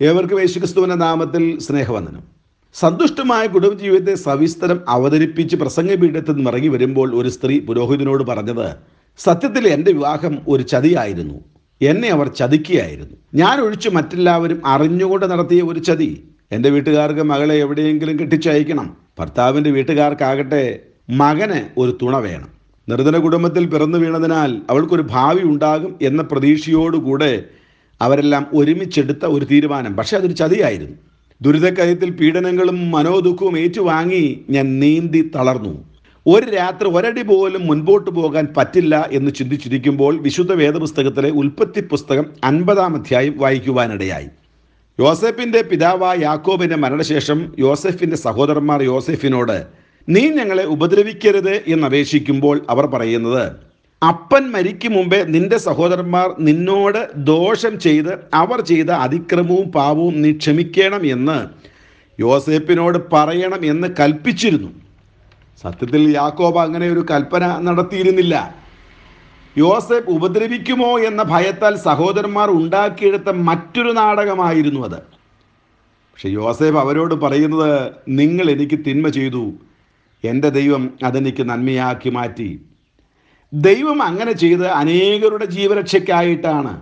ഏവർക്കും യേശുക്രിസ്തുവിന്റെ നാമത്തിൽ സ്നേഹവന്ദനം സന്തുഷ്ടമായ കുടുംബജീവിതത്തെ സവിസ്തരം അവതരിപ്പിച്ച് പ്രസംഗപീഠത്തിൽ നിന്ന് ഇറങ്ങി വരുമ്പോൾ ഒരു സ്ത്രീ പുരോഹിതനോട് പറഞ്ഞത് സത്യത്തിൽ എൻ്റെ വിവാഹം ഒരു ചതിയായിരുന്നു എന്നെ അവർ ചതിക്കുകയായിരുന്നു ഞാൻ ഒഴിച്ച് മറ്റെല്ലാവരും അറിഞ്ഞുകൊണ്ട് നടത്തിയ ഒരു ചതി എൻ്റെ വീട്ടുകാർക്ക് മകളെ എവിടെയെങ്കിലും കെട്ടിച്ചയക്കണം ഭർത്താവിൻ്റെ വീട്ടുകാർക്കാകട്ടെ മകന് ഒരു തുണ വേണം നിർധന കുടുംബത്തിൽ പിറന്നു വീണതിനാൽ അവൾക്കൊരു ഭാവി ഉണ്ടാകും എന്ന പ്രതീക്ഷയോടുകൂടെ അവരെല്ലാം ഒരുമിച്ചെടുത്ത ഒരു തീരുമാനം പക്ഷെ അതൊരു ചതിയായിരുന്നു ദുരിതക്കയത്തിൽ പീഡനങ്ങളും മനോദുഃഖവും ഏറ്റുവാങ്ങി ഞാൻ നീന്തി തളർന്നു ഒരു രാത്രി ഒരടി പോലും മുൻപോട്ട് പോകാൻ പറ്റില്ല എന്ന് ചിന്തിച്ചിരിക്കുമ്പോൾ വിശുദ്ധ വേദപുസ്തകത്തിലെ ഉൽപ്പത്തി പുസ്തകം അൻപതാം അധ്യായം വായിക്കുവാനിടയായി യോസെഫിന്റെ പിതാവായ യാക്കോബിന്റെ മരണശേഷം യോസെഫിന്റെ സഹോദരന്മാർ യോസെഫിനോട് നീ ഞങ്ങളെ ഉപദ്രവിക്കരുത് എന്നപേക്ഷിക്കുമ്പോൾ അവർ പറയുന്നത് അപ്പൻ മരിക്കും മുമ്പേ നിന്റെ സഹോദരന്മാർ നിന്നോട് ദോഷം ചെയ്ത് അവർ ചെയ്ത അതിക്രമവും പാപവും നീ ക്ഷമിക്കണം എന്ന് യോസേപ്പിനോട് പറയണം എന്ന് കൽപ്പിച്ചിരുന്നു സത്യത്തിൽ യാക്കോബ് അങ്ങനെ ഒരു കൽപ്പന നടത്തിയിരുന്നില്ല യോസേഫ് ഉപദ്രവിക്കുമോ എന്ന ഭയത്താൽ സഹോദരന്മാർ ഉണ്ടാക്കിയെടുത്ത മറ്റൊരു നാടകമായിരുന്നു അത് പക്ഷെ യോസേഫ് അവരോട് പറയുന്നത് നിങ്ങൾ എനിക്ക് തിന്മ ചെയ്തു എൻ്റെ ദൈവം അതെനിക്ക് നന്മയാക്കി മാറ്റി ദൈവം അങ്ങനെ ചെയ്ത് അനേകരുടെ ജീവരക്ഷയ്ക്കായിട്ടാണ്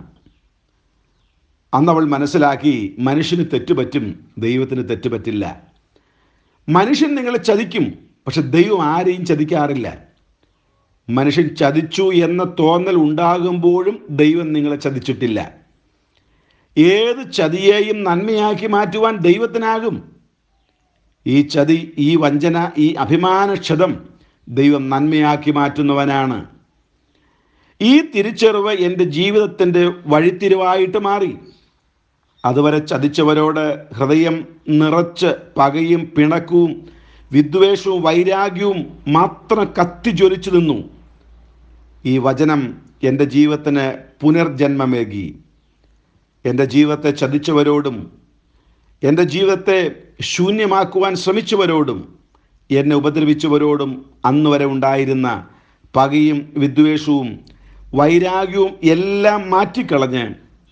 അന്നവൾ മനസ്സിലാക്കി മനുഷ്യന് തെറ്റുപറ്റും ദൈവത്തിന് തെറ്റുപറ്റില്ല മനുഷ്യൻ നിങ്ങളെ ചതിക്കും പക്ഷെ ദൈവം ആരെയും ചതിക്കാറില്ല മനുഷ്യൻ ചതിച്ചു എന്ന തോന്നൽ ഉണ്ടാകുമ്പോഴും ദൈവം നിങ്ങളെ ചതിച്ചിട്ടില്ല ഏത് ചതിയെയും നന്മയാക്കി മാറ്റുവാൻ ദൈവത്തിനാകും ഈ ചതി ഈ വഞ്ചന ഈ അഭിമാനക്ഷതം ദൈവം നന്മയാക്കി മാറ്റുന്നവനാണ് ഈ തിരിച്ചറിവ് എൻ്റെ ജീവിതത്തിൻ്റെ വഴിത്തിരിവായിട്ട് മാറി അതുവരെ ചതിച്ചവരോട് ഹൃദയം നിറച്ച് പകയും പിണക്കവും വിദ്വേഷവും വൈരാഗ്യവും മാത്രം കത്തിജ്വലിച്ചു നിന്നു ഈ വചനം എൻ്റെ ജീവിതത്തിന് പുനർജന്മമേകി എൻ്റെ ജീവിതത്തെ ചതിച്ചവരോടും എൻ്റെ ജീവിതത്തെ ശൂന്യമാക്കുവാൻ ശ്രമിച്ചവരോടും എന്നെ ഉപദ്രവിച്ചവരോടും അന്ന് വരെ ഉണ്ടായിരുന്ന പകയും വിദ്വേഷവും വൈരാഗ്യവും എല്ലാം മാറ്റിക്കളഞ്ഞ്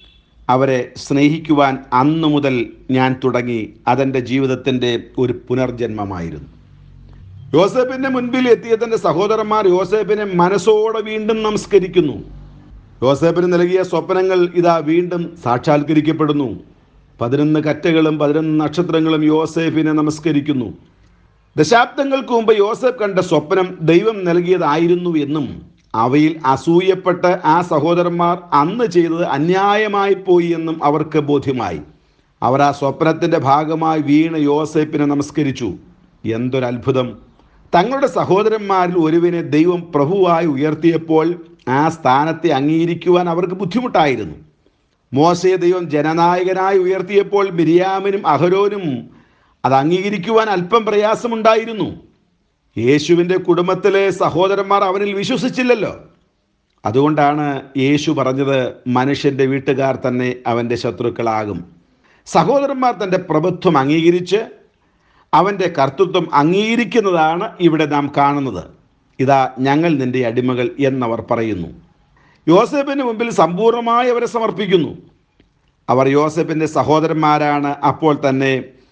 അവരെ സ്നേഹിക്കുവാൻ അന്നു മുതൽ ഞാൻ തുടങ്ങി അതെൻ്റെ ജീവിതത്തിൻ്റെ ഒരു പുനർജന്മമായിരുന്നു യോസേപ്പിൻ്റെ മുൻപിൽ എത്തിയ തൻ്റെ സഹോദരന്മാർ യോസേപ്പിനെ മനസ്സോടെ വീണ്ടും നമസ്കരിക്കുന്നു യോസേപ്പിന് നൽകിയ സ്വപ്നങ്ങൾ ഇതാ വീണ്ടും സാക്ഷാത്കരിക്കപ്പെടുന്നു പതിനൊന്ന് കറ്റകളും പതിനൊന്ന് നക്ഷത്രങ്ങളും യോസേഫിനെ നമസ്കരിക്കുന്നു ദശാബ്ദങ്ങൾക്ക് മുമ്പ് യോസഫ് കണ്ട സ്വപ്നം ദൈവം നൽകിയതായിരുന്നു എന്നും അവയിൽ അസൂയപ്പെട്ട് ആ സഹോദരന്മാർ അന്ന് ചെയ്തത് അന്യായമായി പോയി എന്നും അവർക്ക് ബോധ്യമായി അവർ ആ സ്വപ്നത്തിൻ്റെ ഭാഗമായി വീണ് യോസേപ്പിനെ നമസ്കരിച്ചു എന്തൊരത്ഭുതം തങ്ങളുടെ സഹോദരന്മാരിൽ ഒരുവിനെ ദൈവം പ്രഭുവായി ഉയർത്തിയപ്പോൾ ആ സ്ഥാനത്തെ അംഗീകരിക്കുവാൻ അവർക്ക് ബുദ്ധിമുട്ടായിരുന്നു മോശയെ ദൈവം ജനനായകനായി ഉയർത്തിയപ്പോൾ മിരിയാമിനും അഹരോനും അത് അംഗീകരിക്കുവാൻ അല്പം പ്രയാസമുണ്ടായിരുന്നു യേശുവിൻ്റെ കുടുംബത്തിലെ സഹോദരന്മാർ അവനിൽ വിശ്വസിച്ചില്ലല്ലോ അതുകൊണ്ടാണ് യേശു പറഞ്ഞത് മനുഷ്യൻ്റെ വീട്ടുകാർ തന്നെ അവൻ്റെ ശത്രുക്കളാകും സഹോദരന്മാർ തൻ്റെ പ്രഭുത്വം അംഗീകരിച്ച് അവൻ്റെ കർത്തൃത്വം അംഗീകരിക്കുന്നതാണ് ഇവിടെ നാം കാണുന്നത് ഇതാ ഞങ്ങൾ നിന്റെ അടിമകൾ എന്നവർ പറയുന്നു യോസെഫിന് മുമ്പിൽ സമ്പൂർണ്ണമായി അവരെ സമർപ്പിക്കുന്നു അവർ യോസെഫിൻ്റെ സഹോദരന്മാരാണ് അപ്പോൾ തന്നെ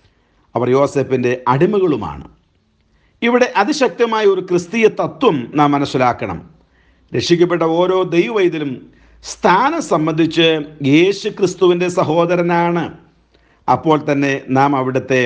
അവർ യോസെഫിൻ്റെ അടിമകളുമാണ് ഇവിടെ അതിശക്തമായ ഒരു ക്രിസ്തീയ തത്വം നാം മനസ്സിലാക്കണം രക്ഷിക്കപ്പെട്ട ഓരോ ദൈവവൈദ്യലും സ്ഥാനം സംബന്ധിച്ച് യേശു ക്രിസ്തുവിൻ്റെ സഹോദരനാണ് അപ്പോൾ തന്നെ നാം അവിടുത്തെ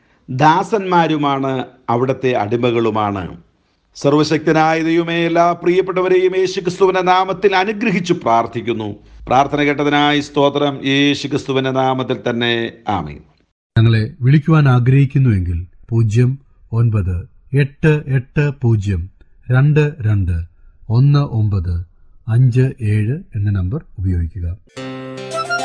ദാസന്മാരുമാണ് അവിടുത്തെ അടിമകളുമാണ് സർവശക്തനായ ദൈവമേ എല്ലാ പ്രിയപ്പെട്ടവരെയും യേശു ക്രിസ്തുവിൻ്റെ നാമത്തിൽ അനുഗ്രഹിച്ചു പ്രാർത്ഥിക്കുന്നു പ്രാർത്ഥന കേട്ടതിനായി സ്തോത്രം യേശു ക്രിസ്തുവിൻ്റെ നാമത്തിൽ തന്നെ ആമീൻ ഞങ്ങളെ വിളിക്കുവാൻ ആഗ്രഹിക്കുന്നുവെങ്കിൽ പൂജ്യം ഒൻപത് എട്ട് എട്ട് പൂജ്യം രണ്ട് രണ്ട് ഒന്ന് ഒമ്പത് അഞ്ച് ഏഴ് എന്ന നമ്പർ ഉപയോഗിക്കുക